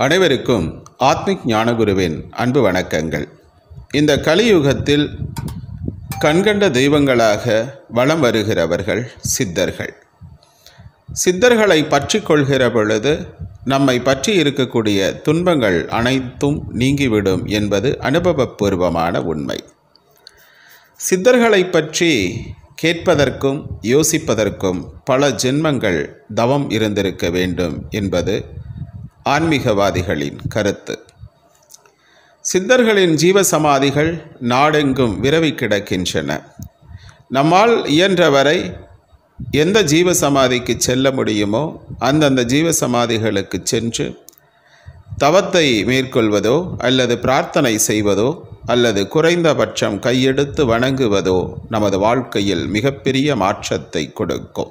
அனைவருக்கும் ஆத்மிக் ஞானகுருவின் அன்பு வணக்கங்கள் இந்த கலியுகத்தில் கண்கண்ட தெய்வங்களாக வலம் வருகிறவர்கள் சித்தர்கள் சித்தர்களை பற்றி கொள்கிற பொழுது நம்மை பற்றி இருக்கக்கூடிய துன்பங்கள் அனைத்தும் நீங்கிவிடும் என்பது அனுபவபூர்வமான உண்மை சித்தர்களை பற்றி கேட்பதற்கும் யோசிப்பதற்கும் பல ஜென்மங்கள் தவம் இருந்திருக்க வேண்டும் என்பது ஆன்மீகவாதிகளின் கருத்து சித்தர்களின் ஜீவசமாதிகள் நாடெங்கும் விரவி கிடக்கின்றன நம்மால் இயன்றவரை எந்த ஜீவசமாதிக்கு செல்ல முடியுமோ அந்தந்த ஜீவசமாதிகளுக்கு சென்று தவத்தை மேற்கொள்வதோ அல்லது பிரார்த்தனை செய்வதோ அல்லது குறைந்தபட்சம் கையெடுத்து வணங்குவதோ நமது வாழ்க்கையில் மிகப்பெரிய மாற்றத்தை கொடுக்கும்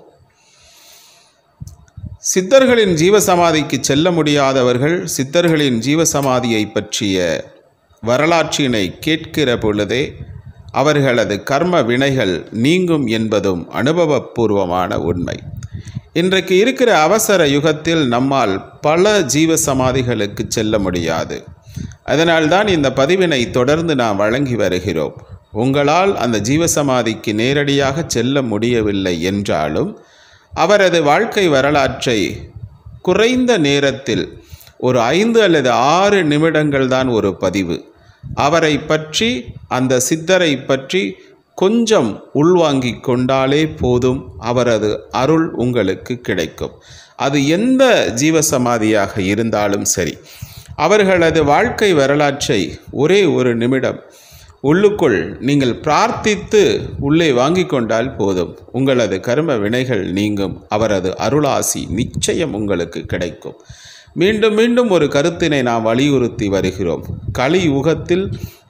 சித்தர்களின் ஜீவசமாதிக்கு செல்ல முடியாதவர்கள் சித்தர்களின் ஜீவசமாதியை பற்றிய வரலாற்றினை கேட்கிற பொழுதே அவர்களது கர்ம வினைகள் நீங்கும் என்பதும் அனுபவபூர்வமான உண்மை இன்றைக்கு இருக்கிற அவசர யுகத்தில் நம்மால் பல ஜீவசமாதிகளுக்கு செல்ல முடியாது அதனால்தான் இந்த பதிவினை தொடர்ந்து நாம் வழங்கி வருகிறோம் உங்களால் அந்த ஜீவசமாதிக்கு நேரடியாக செல்ல முடியவில்லை என்றாலும் அவரது வாழ்க்கை வரலாற்றை குறைந்த நேரத்தில் ஒரு ஐந்து அல்லது ஆறு நிமிடங்கள் தான் ஒரு பதிவு அவரை பற்றி அந்த சித்தரை பற்றி கொஞ்சம் உள்வாங்கிக் கொண்டாலே போதும் அவரது அருள் உங்களுக்கு கிடைக்கும் அது எந்த ஜீவசமாதியாக இருந்தாலும் சரி அவர்களது வாழ்க்கை வரலாற்றை ஒரே ஒரு நிமிடம் உள்ளுக்குள் நீங்கள் பிரார்த்தித்து உள்ளே வாங்கி கொண்டால் போதும் உங்களது கர்ம வினைகள் நீங்கும் அவரது அருளாசி நிச்சயம் உங்களுக்கு கிடைக்கும் மீண்டும் மீண்டும் ஒரு கருத்தினை நாம் வலியுறுத்தி வருகிறோம் கலி யுகத்தில்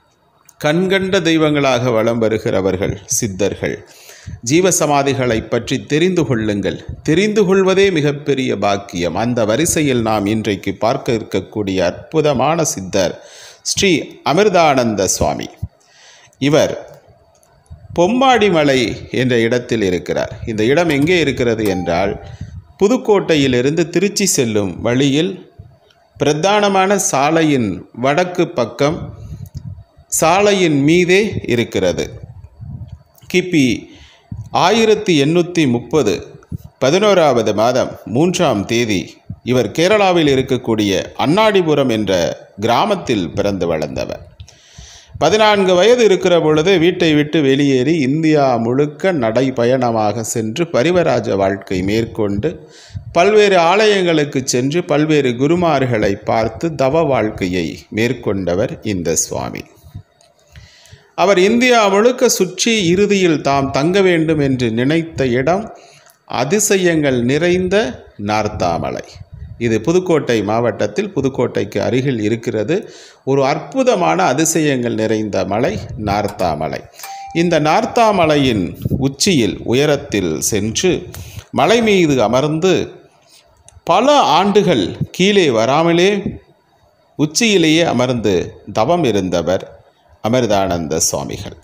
கண்கண்ட தெய்வங்களாக வலம் வருகிறவர்கள் சித்தர்கள் ஜீவசமாதிகளை பற்றி தெரிந்து கொள்ளுங்கள் தெரிந்து கொள்வதே மிகப்பெரிய பாக்கியம் அந்த வரிசையில் நாம் இன்றைக்கு பார்க்க இருக்கக்கூடிய அற்புதமான சித்தர் ஸ்ரீ அமிர்தானந்த சுவாமி இவர் பொம்மாடிமலை என்ற இடத்தில் இருக்கிறார் இந்த இடம் எங்கே இருக்கிறது என்றால் புதுக்கோட்டையிலிருந்து திருச்சி செல்லும் வழியில் பிரதானமான சாலையின் வடக்கு பக்கம் சாலையின் மீதே இருக்கிறது கிபி ஆயிரத்தி எண்ணூற்றி முப்பது பதினோராவது மாதம் மூன்றாம் தேதி இவர் கேரளாவில் இருக்கக்கூடிய அன்னாடிபுரம் என்ற கிராமத்தில் பிறந்து வளர்ந்தவர் பதினான்கு வயது இருக்கிற பொழுது வீட்டை விட்டு வெளியேறி இந்தியா முழுக்க நடைபயணமாக சென்று பரிவராஜ வாழ்க்கை மேற்கொண்டு பல்வேறு ஆலயங்களுக்கு சென்று பல்வேறு குருமார்களை பார்த்து தவ வாழ்க்கையை மேற்கொண்டவர் இந்த சுவாமி அவர் இந்தியா முழுக்க சுற்றி இறுதியில் தாம் தங்க வேண்டும் என்று நினைத்த இடம் அதிசயங்கள் நிறைந்த நார்த்தாமலை இது புதுக்கோட்டை மாவட்டத்தில் புதுக்கோட்டைக்கு அருகில் இருக்கிறது ஒரு அற்புதமான அதிசயங்கள் நிறைந்த மலை நார்த்தாமலை இந்த நார்த்தாமலையின் உச்சியில் உயரத்தில் சென்று மலை மீது அமர்ந்து பல ஆண்டுகள் கீழே வராமலே உச்சியிலேயே அமர்ந்து தவம் இருந்தவர் அமிர்தானந்த சுவாமிகள்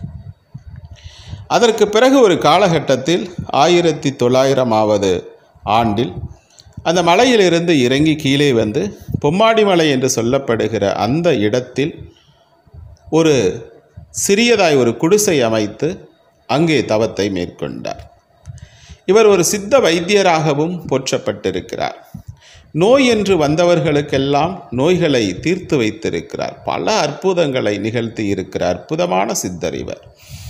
அதற்கு பிறகு ஒரு காலகட்டத்தில் ஆயிரத்தி தொள்ளாயிரமாவது ஆண்டில் அந்த மலையிலிருந்து இறங்கி கீழே வந்து பொம்மாடி மலை என்று சொல்லப்படுகிற அந்த இடத்தில் ஒரு சிறியதாய் ஒரு குடிசை அமைத்து அங்கே தவத்தை மேற்கொண்டார் இவர் ஒரு சித்த வைத்தியராகவும் போற்றப்பட்டிருக்கிறார் நோய் என்று வந்தவர்களுக்கெல்லாம் நோய்களை தீர்த்து வைத்திருக்கிறார் பல அற்புதங்களை நிகழ்த்தி இருக்கிறார் அற்புதமான சித்தர் இவர்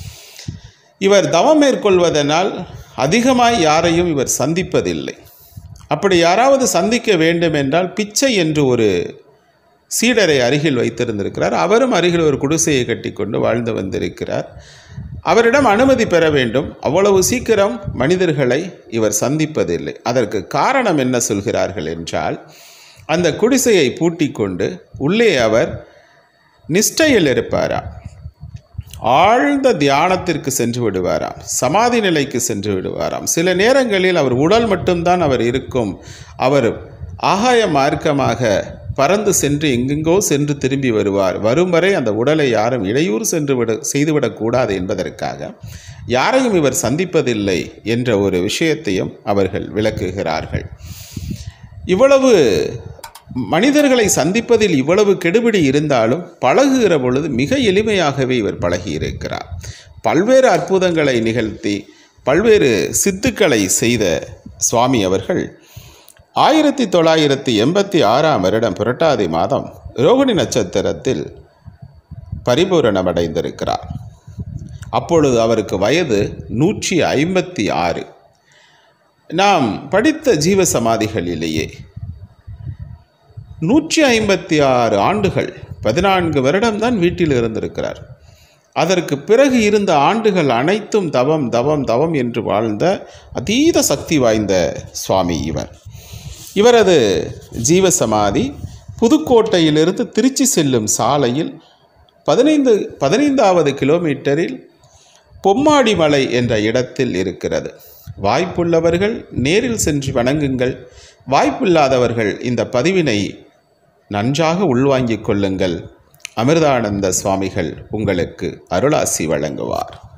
இவர் தவம் மேற்கொள்வதனால் அதிகமாய் யாரையும் இவர் சந்திப்பதில்லை அப்படி யாராவது சந்திக்க வேண்டும் என்றால் பிச்சை என்று ஒரு சீடரை அருகில் வைத்திருந்திருக்கிறார் அவரும் அருகில் ஒரு குடிசையை கட்டிக்கொண்டு வாழ்ந்து வந்திருக்கிறார் அவரிடம் அனுமதி பெற வேண்டும் அவ்வளவு சீக்கிரம் மனிதர்களை இவர் சந்திப்பதில்லை அதற்கு காரணம் என்ன சொல்கிறார்கள் என்றால் அந்த குடிசையை பூட்டி கொண்டு உள்ளே அவர் நிஷ்டையில் இருப்பாராம் ஆழ்ந்த தியானத்திற்கு சென்று விடுவாராம் சமாதி நிலைக்கு சென்று விடுவாராம் சில நேரங்களில் அவர் உடல் மட்டும்தான் அவர் இருக்கும் அவர் ஆகாய மார்க்கமாக பறந்து சென்று எங்கெங்கோ சென்று திரும்பி வருவார் வரும் வரை அந்த உடலை யாரும் இடையூறு சென்று விட செய்துவிடக்கூடாது என்பதற்காக யாரையும் இவர் சந்திப்பதில்லை என்ற ஒரு விஷயத்தையும் அவர்கள் விளக்குகிறார்கள் இவ்வளவு மனிதர்களை சந்திப்பதில் இவ்வளவு கெடுபிடி இருந்தாலும் பழகுகிற பொழுது மிக எளிமையாகவே இவர் பழகியிருக்கிறார் பல்வேறு அற்புதங்களை நிகழ்த்தி பல்வேறு சித்துக்களை செய்த சுவாமி அவர்கள் ஆயிரத்தி தொள்ளாயிரத்தி எண்பத்தி ஆறாம் வருடம் புரட்டாதி மாதம் ரோகிணி நட்சத்திரத்தில் பரிபூரணமடைந்திருக்கிறார் அப்பொழுது அவருக்கு வயது நூற்றி ஐம்பத்தி ஆறு நாம் படித்த ஜீவ சமாதிகளிலேயே நூற்றி ஐம்பத்தி ஆறு ஆண்டுகள் பதினான்கு வருடம்தான் வீட்டில் இருந்திருக்கிறார் அதற்கு பிறகு இருந்த ஆண்டுகள் அனைத்தும் தவம் தவம் தவம் என்று வாழ்ந்த அதீத சக்தி வாய்ந்த சுவாமி இவர் இவரது ஜீவசமாதி புதுக்கோட்டையிலிருந்து திருச்சி செல்லும் சாலையில் பதினைந்து பதினைந்தாவது கிலோமீட்டரில் பொம்மாடி மலை என்ற இடத்தில் இருக்கிறது வாய்ப்புள்ளவர்கள் நேரில் சென்று வணங்குங்கள் வாய்ப்பில்லாதவர்கள் இந்த பதிவினை நன்றாக உள்வாங்கிக் கொள்ளுங்கள் அமிர்தானந்த சுவாமிகள் உங்களுக்கு அருளாசி வழங்குவார்